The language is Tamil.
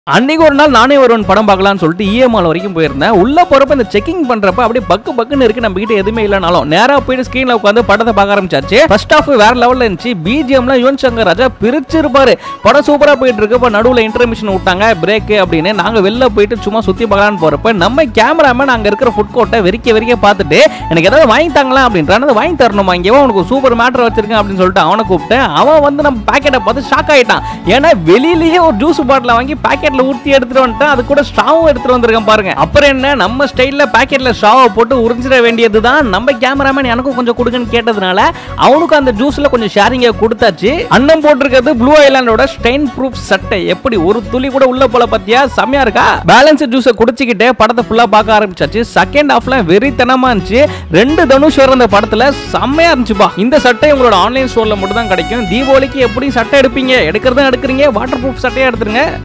அன்னைக்கு ஒரு நாள் நானே வருவன் படம் பார்க்கலாம்னு சொல்லிட்டு இஎம்ஆல் வரைக்கும் போயிருந்தேன் உள்ள போறப்ப இந்த செக்கிங் பண்றப்ப அப்படியே பக்கு பக்குன்னு இருக்கு நம்ம கிட்ட எதுவுமே இல்லைனாலும் நேரா போயிட்டு ஸ்கிரீன்ல உட்காந்து படத்தை பார்க்க ஆரம்பிச்சாச்சு ஃபர்ஸ்ட் ஆஃப் வேற லெவல்ல இருந்துச்சு பிஜிஎம்ல யுவன் சங்கர் ராஜா பிரிச்சிருப்பாரு படம் சூப்பரா போயிட்டு இருக்கு இப்ப நடுவுல இன்டர்மிஷன் விட்டாங்க பிரேக் அப்படின்னு நாங்க வெளில போயிட்டு சும்மா சுத்தி பார்க்கலாம்னு போறப்ப நம்ம கேமராமேன் அங்க இருக்கிற ஃபுட் கோர்ட்டை வெறிக்க வெறிக்க பார்த்துட்டு எனக்கு ஏதாவது வாங்கி தாங்களா அப்படின்றான் "அதை வாங்கி தரணுமா இங்கே உனக்கு சூப்பர் மேட்டர் வச்சிருக்கேன் அப்படின்னு சொல்லிட்டு அவனை கூப்பிட்டேன் அவன் வந்து நம்ம பாக்கெட்டை பார்த்து ஷாக் ஆயிட்டான் ஏன்னா வெளியிலேயே ஒரு ஜூஸ் பாட்டில வாங்கி பாக்கெட்ல ஊற்றி எடுத்துட்டு வந்துட்டேன் அது கூட ஸ்ட்ராவும் எடுத்துட்டு வந்திருக்கேன் பாருங்க அப்புறம் என்ன நம்ம ஸ்டைல்ல பாக்கெட்ல ஸ்ட்ராவை போட்டு உறிஞ்சிட வேண்டியது தான் நம்ம கேமராமேன் எனக்கும் கொஞ்சம் கொடுங்கன்னு கேட்டதுனால அவனுக்கும் அந்த ஜூஸ்ல கொஞ்சம் ஷேரிங்க கொடுத்தாச்சு அண்ணன் போட்டிருக்கிறது ப்ளூ ஐலாண்டோட ஸ்டெயின் ப்ரூஃப் சட்டை எப்படி ஒரு துளி கூட உள்ள போல பத்தியா செம்மையா இருக்கா பேலன்ஸ் ஜூஸை குடிச்சிக்கிட்டே படத்தை ஃபுல்லா பார்க்க ஆரம்பிச்சாச்சு செகண்ட் ஹாஃப்ல வெறித்தனமா இருந்துச்சு ரெண்டு தனுஷ் வர அந்த படத்துல செம்மையா இருந்துச்சுப்பா இந்த சட்டை உங்களோட ஆன்லைன் ஸ்டோர்ல மட்டும் தான் கிடைக்கும் தீபாவளிக்கு எப்படி சட்டை எடுப்பீங்க எடுக்கிறதும் எடுக்கிறீங்க வாட்டர் ப்ரூஃப் சட்டையா எடுத்துருங்க